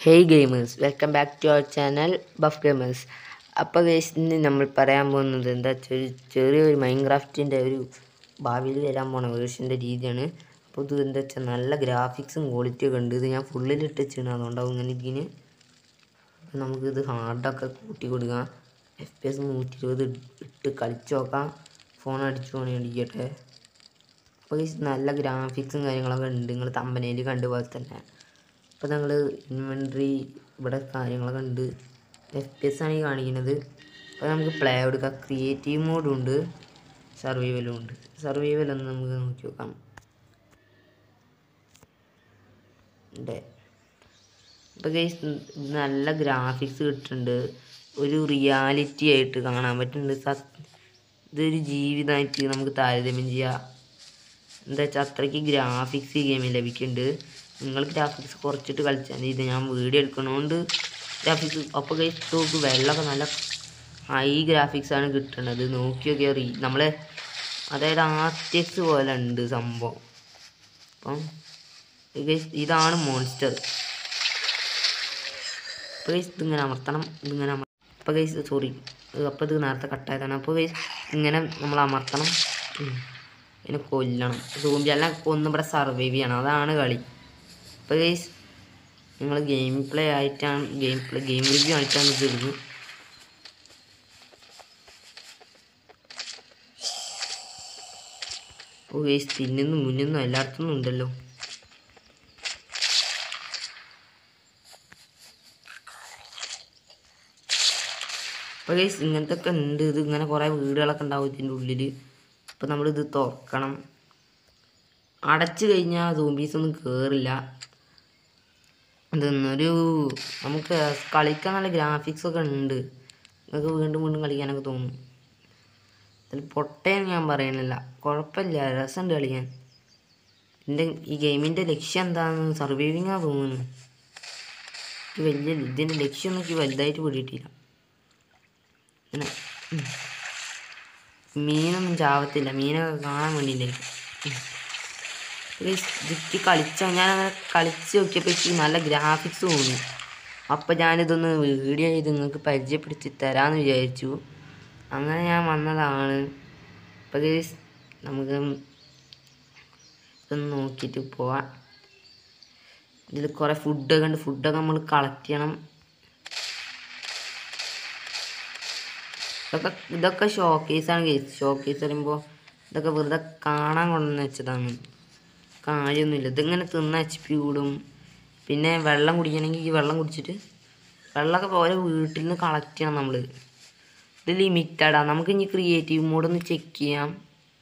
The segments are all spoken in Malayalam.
Hey gamers welcome back to our channel buff gamers അപ്പോൾ ഗൈസ് ഇന്ന് നമ്മൾ പറയാൻ പോകുന്നത് എന്താ വെച്ചാൽ ഒരു ചെറിയൊരു മൈൻക്രാഫ്റ്റിൻ്റെ ഒരു ഭാവിയിൽ വരാൻ പോണ വേർഷൻ്റെ രീതിയാണ് അപ്പോൾ ഇത് എന്താ വെച്ചാൽ നല്ല ഗ്രാഫിക്സും ക്വാളിറ്റി ഒക്കെ ഉണ്ട് ഇത് ഞാൻ ഫുള്ളിൽ ഇട്ട് വെച്ചാണ് അതുകൊണ്ടാവും ഇങ്ങനെ ഇതിന് അപ്പോൾ നമുക്കിത് ഹാർഡൊക്കെ കൂട്ടി കൊടുക്കാം എഫ് പി എസ് നൂറ്റി ഇരുപത് ഇട്ട് കളിച്ച് നോക്കാം ഫോൺ അടിച്ചു പോകണേ ഇരിക്കട്ടെ അപ്പോൾ ഗൈസ് നല്ല ഗ്രാഫിക്സും കാര്യങ്ങളൊക്കെ ഉണ്ട് നിങ്ങൾ തമ്പനയിൽ കണ്ട പോലെ തന്നെ അപ്പോൾ ഞങ്ങൾ ഇൻവെൻട്രി ഇവിടെ കാര്യങ്ങളൊക്കെ ഉണ്ട് എഫ് പി എസ് ആണ് ഈ കാണിക്കുന്നത് അപ്പോൾ നമുക്ക് പ്ലേ എടുക്കാം ക്രിയേറ്റീവ് മോഡും ഉണ്ട് സർവൈവലും ഉണ്ട് സർവൈവൽ ഒന്ന് നമുക്ക് നോക്കി നോക്കാം ഉണ്ട് അപ്പോൾ ഗൈസ് നല്ല ഗ്രാഫിക്സ് കിട്ടുന്നുണ്ട് ഒരു റിയാലിറ്റി ആയിട്ട് കാണാൻ പറ്റുന്നുണ്ട് സത് ഇതൊരു ജീവിതമായിട്ട് നമുക്ക് താരതമ്യം ചെയ്യാം എന്താ വെച്ചാൽ അത്രയ്ക്ക് ഗ്രാഫിക്സ് ഈ ഗെയിമിൽ ലഭിക്കുന്നുണ്ട് നിങ്ങൾ ഗ്രാഫിക്സ് കുറച്ചിട്ട് കളിച്ചാൽ മതി ഇത് ഞാൻ വീഡിയോ എടുക്കണോണ്ട് ഗ്രാഫിക്സ് അപ്പോൾ കൈ നോക്ക് വെള്ളമൊക്കെ നല്ല ഹൈ ഗ്രാഫിക്സ് ആണ് കിട്ടുന്നത് നോക്കി നോക്കിയാൽ റീ നമ്മളെ അതായത് ആർട്ടിക്സ് പോലെ ഉണ്ട് സംഭവം അപ്പം ഇത് guys ഇതാണ് മോൺസ്റ്റർ അപ്പോൾ ഗൈസ് ഇതിങ്ങനെ അമർത്തണം ഇതിങ്ങനെ അമർ അപ്പോൾ ഗൈസ് സോറി അപ്പോൾ ഇത് നേരത്തെ കട്ടായതാണ് അപ്പോൾ ഗൈസ് ഇങ്ങനെ നമ്മൾ അമർത്തണം ഉം. ഇതിനെ കൊല്ലണം സൂമ്പി എല്ലാം കൊന്ന് ഇവിടെ സർവൈവ് ചെയ്യണം അതാണ് കളി അപ്പോൾ ഗൈസ് നിങ്ങൾ ഗെയിം പ്ലേ ആയിട്ടാണ് ഗെയിം പ്ലേ ഗെയിം റിവ്യൂ ആയിട്ടാണ് ഇത് ഇടുന്നത് ഓ ഗൈസ് തിന്നുന്നു മുന്നുന്നു എല്ലായിടത്തുനിന്നും ഉണ്ടല്ലോ അപ്പോൾ ഗൈസ് ഇങ്ങനത്തെ ഒക്കെ ഉണ്ട് ഇത് ഇങ്ങനെ കുറേ വീടുകളൊക്കെ ഉണ്ടാവും ഇതിൻ്റെ ഉള്ളിൽ അപ്പോൾ നമ്മളിത് തുറക്കണം അടച്ചു കഴിഞ്ഞാൽ സൂമ്പീസ് ഒന്നും കയറില്ല ഇതൊന്നൊരു നമുക്ക് കളിക്കാൻ നല്ല ഗ്രാഫിക്സ് ഒക്കെ ഉണ്ട് നിങ്ങൾക്ക് വീണ്ടും വീണ്ടും കളിക്കാനൊക്കെ തോന്നും അതിൽ പൊട്ടയെന്ന് ഞാൻ പറയണില്ല കുഴപ്പമില്ല രസമുണ്ട് കളിക്കാൻ ഇതിൻ്റെ ഈ ഗെയിമിൻ്റെ ലക്ഷ്യം എന്താണെന്ന് സർവൈവിങ്ങാ തോന്നുന്നു എനിക്ക് വലിയ ഇതിൻ്റെ ലക്ഷ്യമൊന്നും എനിക്ക് വലുതായിട്ട് പിടിയിട്ടില്ല പിന്നെ ഉം. മീനൊന്നും ചാവത്തില്ല മീനൊക്കെ കാണാൻ വേണ്ടിയില്ലായിരിക്കും ജിക്ക് കളിച്ച ഞാൻ അങ്ങനെ കളിച്ച് നോക്കിയപ്പോൾ എനിക്ക് നല്ല ഗ്രാഫിക്സ് തോന്നി അപ്പോൾ ഞാനിതൊന്ന് വീഡിയോ ചെയ്ത് നിങ്ങൾക്ക് പരിചയപ്പെടുത്തി തരാമെന്ന് വിചാരിച്ചു അങ്ങനെ ഞാൻ വന്നതാണ് അപ്പോൾ ഗൈസ് നമുക്ക് ഇതൊന്ന് നോക്കിയിട്ട് പോവാം ഇതിൽ കുറേ ഫുഡൊക്കെ ഉണ്ട് ഫുഡൊക്കെ നമ്മൾ കളക്ട് ചെയ്യണം ഇതൊക്കെ ഇതൊക്കെ ഷോക്കേസാണ് കേസ് ഷോക്കേസ് പറയുമ്പോൾ ഇതൊക്കെ വെറുതെ കാണാൻ കൊണ്ടുവന്ന് വെച്ചതാണ് കാര്യമൊന്നുമില്ല ഇതിങ്ങനെ തിന്ന എച്ച് പി കൂടും പിന്നെ വെള്ളം കുടിക്കണമെങ്കിൽ ഈ വെള്ളം കുടിച്ചിട്ട് വെള്ളമൊക്കെ ഓരോ വീട്ടിൽ നിന്ന് കളക്ട് ചെയ്യണം നമ്മൾ ഇത് ലിമിറ്റഡാണ് നമുക്ക് ഇനി ക്രിയേറ്റീവ് മോഡ് ഒന്ന് ചെക്ക് ചെയ്യാം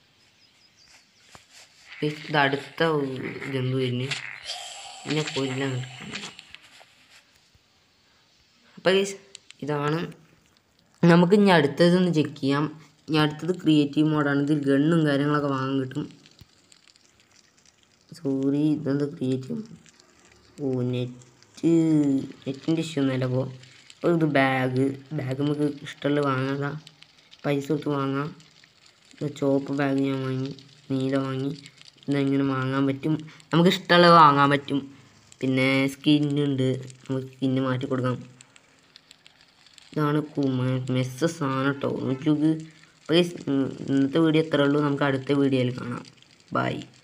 ഇത് അടുത്ത ജന്തു വരുന്നു പിന്നെ കൊല്ലം അപ്പോൾ ഗൈസ് ഇതാണ് നമുക്ക് ഇനി അടുത്തതൊന്ന് ചെക്ക് ചെയ്യാം ഇനി അടുത്തത് ക്രിയേറ്റീവ് മോഡാണ് ഇതിൽ ഗണ്ണും കാര്യങ്ങളൊക്കെ വാങ്ങാൻ കിട്ടും സോറി ഇതെന്താ ക്രിയേറ്റീവ് ഓ നെറ്റ് നെറ്റിൻ്റെ ഇഷ്യൂ ഒന്നുമല്ല അപ്പോൾ അപ്പോൾ ഇത് ബാഗ് ബാഗ് നമുക്ക് ഇഷ്ടമുള്ള വാങ്ങാം പൈസ കൊടുത്ത് വാങ്ങാം ഇത് ചോപ്പ് ബാഗ് ഞാൻ വാങ്ങി നീല വാങ്ങി ഇതെങ്ങനെ വാങ്ങാൻ പറ്റും നമുക്ക് ഇഷ്ടമുള്ളത് വാങ്ങാൻ പറ്റും പിന്നെ സ്കിന്നുണ്ട് നമുക്ക് സ്കിന്ന് മാറ്റി കൊടുക്കാം ഇതാണ് മെസ്സ് സാധനം കേട്ടോ നോക്കി നോക്ക് അപ്പോൾ guys, ഉം, ഇന്നത്തെ വീഡിയോ എത്ര ഉള്ളൂ നമുക്ക് അടുത്ത വീഡിയോയിൽ കാണാം ബൈ